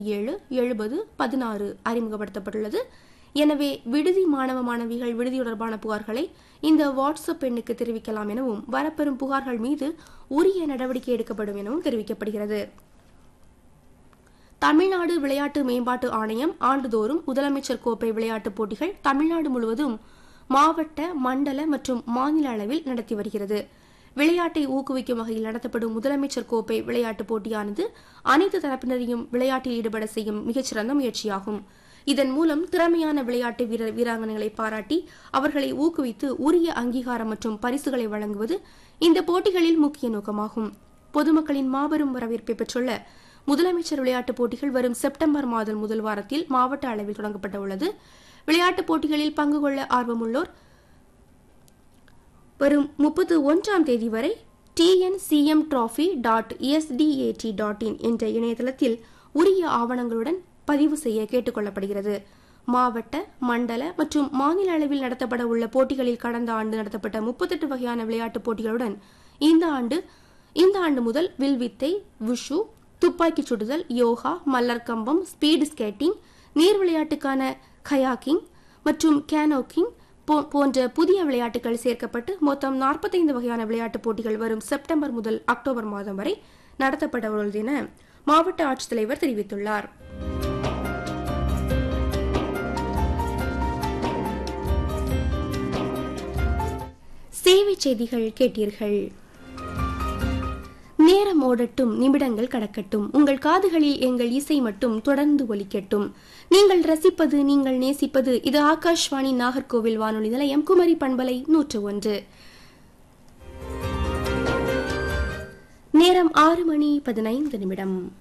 ஏழு எழுபது பதினாறு அறிமுகப்படுத்தப்பட்டுள்ளது எனவே விடுதி மாணவ மாணவிகள் விடுதி தொடர்பான புகார்களை இந்த வாட்ஸ்அப் எண்ணுக்கு தெரிவிக்கலாம் எனவும் வரப்பெறும் புகார்கள் மீது உரிய நடவடிக்கை எடுக்கப்படும் எனவும் தெரிவிக்கப்படுகிறது தமிழ்நாடு விளையாட்டு மேம்பாட்டு ஆணையம் ஆண்டுதோறும் முதலமைச்சர் கோப்பை விளையாட்டுப் போட்டிகள் தமிழ்நாடு முழுவதும் மாவட்ட மண்டல மற்றும் மாநில அளவில் நடத்தி வருகிறது விளையாட்டை ஊக்குவிக்கும் வகையில் நடத்தப்படும் முதலமைச்சர் கோப்பை விளையாட்டுப் போட்டியானது அனைத்து தரப்பினரையும் விளையாட்டில் ஈடுபட செய்யும் மிகச்சிறந்த முயற்சியாகும் இதன் மூலம் திறமையான விளையாட்டு வீரர் வீராங்கனைகளை பாராட்டி அவர்களை ஊக்குவித்து உரிய அங்கீகாரம் மற்றும் பரிசுகளை வழங்குவது இந்த போட்டிகளில் முக்கிய நோக்கமாகும் பொதுமக்களின் மாபெரும் வரவேற்பை பெற்றுள்ள முதலமைச்சர் விளையாட்டுப் போட்டிகள் வரும் செப்டம்பர் மாதம் முதல் வாரத்தில் மாவட்ட அளவில் தொடங்கப்பட உள்ளது விளையாட்டுப் போட்டிகளில் பங்கு கொள்ள ஆர்வமுள்ளோர் வரும் முப்பத்து ஒன்றாம் தேதி வரை TNCM trophy dot SDAT dot in என்ற இணையதளத்தில் உரிய ஆவணங்களுடன் பதிவு செய்ய கேட்டுக் கொள்ளப்படுகிறது மாவட்ட மண்டல மற்றும் மாநில அளவில் நடத்தப்பட உள்ள போட்டிகளில் கடந்த ஆண்டு நடத்தப்பட்ட முப்பத்தெட்டு வகையான விளையாட்டுப் போட்டிகளுடன் இந்த ஆண்டு இந்த ஆண்டு முதல் வில்வித்தை விஷு துப்பாக்கிச் சுடுதல் யோகா மல்லர் கம்பம் ஸ்பீடு ஸ்கேட்டிங் நீர் விளையாட்டுக்கான கயாக்கிங் மற்றும் கேனோக்கிங் போன்ற புதிய விளையாட்டுகள் சேர்க்கப்பட்டு மொத்தம் நாற்பத்தைந்து வகையான விளையாட்டுப் போட்டிகள் வரும் செப்டம்பர் முதல் அக்டோபர் மாதம் வரை நடத்தப்பட உள்ளது என மாவட்ட ஆட்சித்தலைவர் தெரிவித்துள்ளார் சேவை செய்திகள் கேட்டீர்கள் நேரம் ஓடட்டும் நிமிடங்கள் கடக்கட்டும் உங்கள் காதுகளில் எங்கள் இசை மட்டும் தொடர்ந்து ஒலிக்கட்டும் நீங்கள் ரசிப்பது நீங்கள் நேசிப்பது இது ஆகாஷ்வாணி நாகர்கோவில் வானொலி நிலையம் குமரி பண்பலை நூற்று ஒன்று நேரம் ஆறு மணி பதினைந்து நிமிடம்